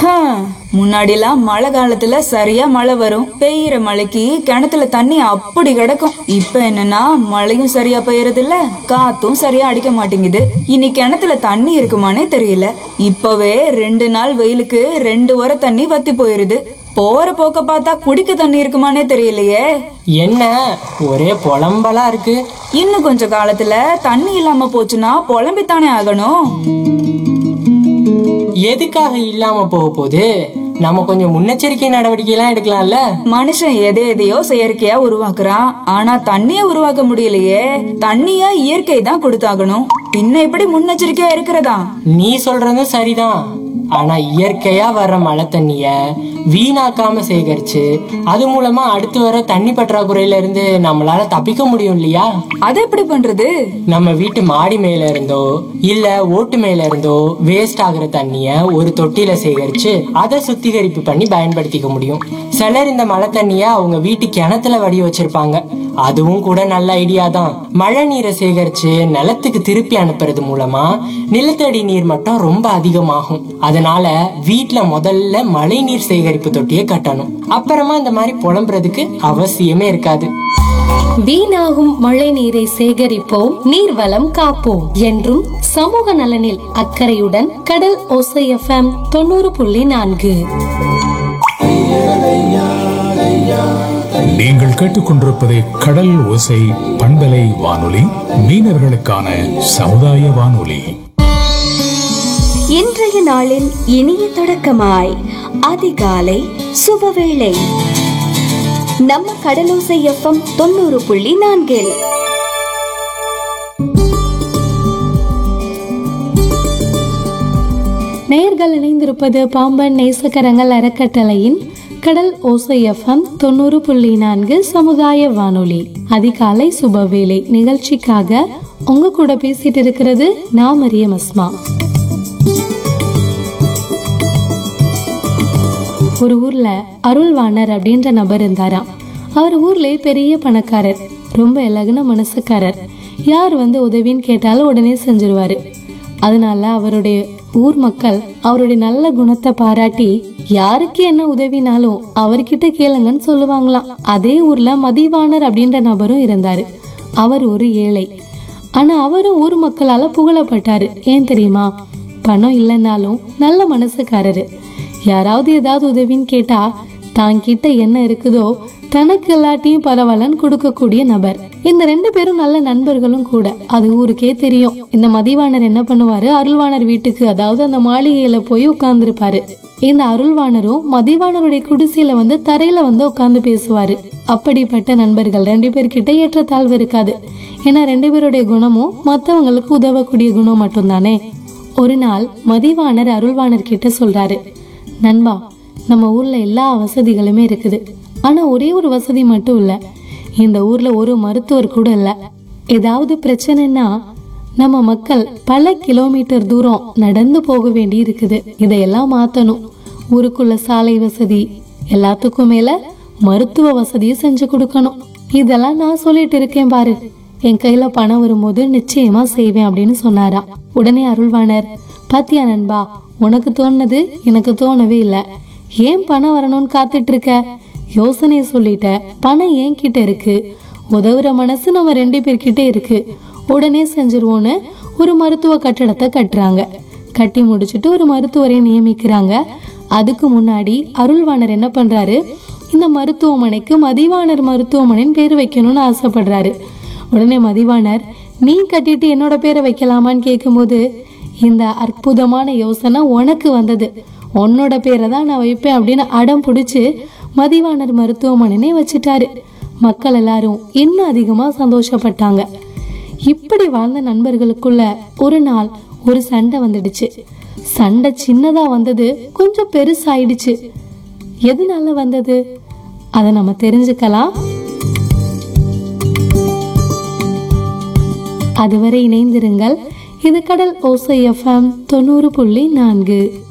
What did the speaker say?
முன்னாடிலாம் மழை காலத்துல சரியா மழை வரும் பெய்யற மழைக்கு கிணத்துல தண்ணி அப்படி கிடக்கும் இப்ப என்னன்னா மழையும் சரியா பெய்யறது இல்ல காத்தும் சரியா அடிக்க மாட்டேங்குது இனி கிணத்துல தண்ணி இருக்குமானே தெரியல இப்பவே ரெண்டு நாள் வெயிலுக்கு ரெண்டு வர தண்ணி வத்தி போயிருது போற போக்க பார்த்தா குடிக்க தண்ணி இருக்குமானே தெரியலையே என்ன ஒரே புலம்பலா இருக்கு இன்னும் கொஞ்ச காலத்துல தண்ணி இல்லாம போச்சுன்னா புலம்பித்தானே ஆகணும் எதுக்காக இல்லாம போக போகுது நம்ம கொஞ்சம் முன்னெச்சரிக்கை நடவடிக்கை எல்லாம் எடுக்கலாம்ல மனுஷன் எதை எதையோ செயற்கையா உருவாக்குறான் ஆனா தண்ணிய உருவாக்க முடியலையே தண்ணிய இயற்கை தான் கொடுத்தாகணும் பின்ன எப்படி முன்னெச்சரிக்கையா இருக்கிறதா நீ சொல்றதும் சரிதான் ஆனா இயற்கையா வர்ற மழை தண்ணிய வீணாக்காம சேகரிச்சு அது மூலமா அடுத்து வர தண்ணி பற்றாக்குறையில இருந்து நம்மளால தப்பிக்க முடியும் இல்லையா அது எப்படி பண்றது நம்ம வீட்டு மாடி மேல இருந்தோ இல்ல ஓட்டு மேல இருந்தோ வேஸ்ட் ஆகுற தண்ணிய ஒரு தொட்டியில சேகரிச்சு அதை சுத்திகரிப்பு பண்ணி பயன்படுத்திக்க முடியும் சிலர் இந்த மழை தண்ணிய அவங்க வீட்டு கிணத்துல வடி வச்சிருப்பாங்க அதுவும் கூட நல்ல ஐடியா தான் மழை நீரை சேகரிச்சு நிலத்துக்கு திருப்பி அனுப்புறது மூலமா நிலத்தடி நீர் மட்டம் ரொம்ப அதிகமாகும் அதனால வீட்ல முதல்ல மழை நீர் சேகரிப்பு தொட்டியை கட்டணும் அப்புறமா இந்த மாதிரி புலம்புறதுக்கு அவசியமே இருக்காது வீணாகும் மழை நீரை சேகரிப்போம் நீர்வளம் காப்போம் என்றும் சமூக நலனில் அக்கறையுடன் கடல் ஓசை எஃப்எம் தொண்ணூறு புள்ளி நான்கு நீங்கள் கேட்டுக்கொண்டிருப்பது கடல் ஓசை பண்பலை வானொலி மீனவர்களுக்கான சமுதாய வானொலி இன்றைய நாளின் இனிய தொடக்கமாய் அதிகாலை சுபவேளை நம்ம கடலோசை எஃப்எம் தொண்ணூறு புள்ளி நான்கில் நேர்கள் இணைந்திருப்பது பாம்பன் நேசக்கரங்கள் அறக்கட்டளையின் கடல் ஓசை எஃப்எம் தொண்ணூறு புள்ளி நான்கு சமுதாய வானொலி அதிகாலை சுபவேளை நிகழ்ச்சிக்காக உங்க கூட பேசிட்டு இருக்கிறது நான் மரியம் அஸ்மா ஒரு ஊர்ல அருள்வாணர் அப்படின்ற நபர் இருந்தாராம் அவர் ஊர்ல பெரிய பணக்காரர் ரொம்ப இலகுன மனசுக்காரர் யார் வந்து உதவின்னு கேட்டாலும் உடனே செஞ்சிருவாரு அதனால அவருடைய ஊர் மக்கள் அவருடைய நல்ல குணத்தை பாராட்டி யாருக்கு என்ன உதவினாலும் அவர்கிட்ட கேளுங்கன்னு சொல்லுவாங்களாம் அதே ஊர்ல மதிவாணர் அப்படின்ற நபரும் இருந்தாரு அவர் ஒரு ஏழை ஆனா அவரும் ஊர் மக்களால புகழப்பட்டாரு ஏன் தெரியுமா பணம் இல்லைன்னாலும் நல்ல மனசுக்காரரு யாராவது ஏதாவது உதவின்னு கேட்டா தான் கிட்ட என்ன இருக்குதோ தனக்கு எல்லாத்தையும் பரவாயில்லன்னு கொடுக்கக்கூடிய நபர் இந்த ரெண்டு பேரும் நல்ல நண்பர்களும் கூட அது ஊருக்கே தெரியும் இந்த மதிவாணர் என்ன பண்ணுவாரு அருள்வாணர் வீட்டுக்கு அதாவது அந்த மாளிகையில போய் உட்கார்ந்துருப்பாரு இந்த அருள்வாணரும் மதிவாணருடைய குடிசையில வந்து தரையில வந்து உட்கார்ந்து பேசுவாரு அப்படிப்பட்ட நண்பர்கள் ரெண்டு பேர்கிட்ட ஏற்றத்தாழ்வு இருக்காது ஏன்னா ரெண்டு பேருடைய குணமும் மத்தவங்களுக்கு உதவக்கூடிய குணம் மட்டும்தானே ஒரு நாள் மதிவாணர் அருள்வாணர் கிட்ட சொல்றாரு நண்பா நம்ம ஊர்ல எல்லா வசதிகளுமே இருக்குது ஆனா ஒரே ஒரு வசதி மட்டும் இல்ல இந்த ஊர்ல ஒரு மருத்துவர் கூட இல்ல ஏதாவது பிரச்சனைன்னா நம்ம மக்கள் பல கிலோமீட்டர் தூரம் நடந்து போக வேண்டி இருக்குது இதையெல்லாம் மாத்தணும் ஊருக்குள்ள சாலை வசதி எல்லாத்துக்கும் மேல மருத்துவ வசதியும் செஞ்சு கொடுக்கணும் இதெல்லாம் நான் சொல்லிட்டு இருக்கேன் பாரு என் கையில பணம் வரும்போது நிச்சயமா செய்வேன் அப்படின்னு சொன்னாராம் உடனே அருள்வாணர் பாத்தியா நண்பா உனக்கு தோணுனது எனக்கு தோணவே இல்ல ஏன் பணம் வரணும்னு காத்துட்டு இருக்க யோசனையை சொல்லிட்ட பணம் என் கிட்ட இருக்கு உதவுற மனசு நம்ம ரெண்டு பேர்கிட்ட இருக்கு உடனே செஞ்சிருவோன்னு ஒரு மருத்துவ கட்டடத்தை கட்டுறாங்க கட்டி முடிச்சுட்டு ஒரு மருத்துவரை நியமிக்கிறாங்க அதுக்கு முன்னாடி அருள்வாணர் என்ன பண்றாரு இந்த மருத்துவமனைக்கு மதிவாணர் மருத்துவமனைன்னு பேர் வைக்கணும்னு ஆசைப்படுறாரு உடனே மதிவாணர் நீ கட்டிட்டு என்னோட பேரை வைக்கலாமான்னு கேட்கும்போது இந்த அற்புதமான யோசனை உனக்கு வந்தது உன்னோட பேரை தான் நான் வைப்பேன் அப்படின்னு அடம் பிடிச்சு மதிவாணர் மருத்துவமனைனே வச்சுட்டாரு மக்கள் எல்லாரும் இன்னும் அதிகமா சந்தோஷப்பட்டாங்க இப்படி வாழ்ந்த நண்பர்களுக்குள்ள ஒரு நாள் ஒரு சண்டை வந்துடுச்சு சண்டை சின்னதா வந்தது கொஞ்சம் பெருசாயிடுச்சு எதனால வந்தது அதை நம்ம தெரிஞ்சுக்கலாம் அதுவரை இணைந்திருங்கள் இது கடல் ஓசை எஃப்எம் தொண்ணூறு புள்ளி நான்கு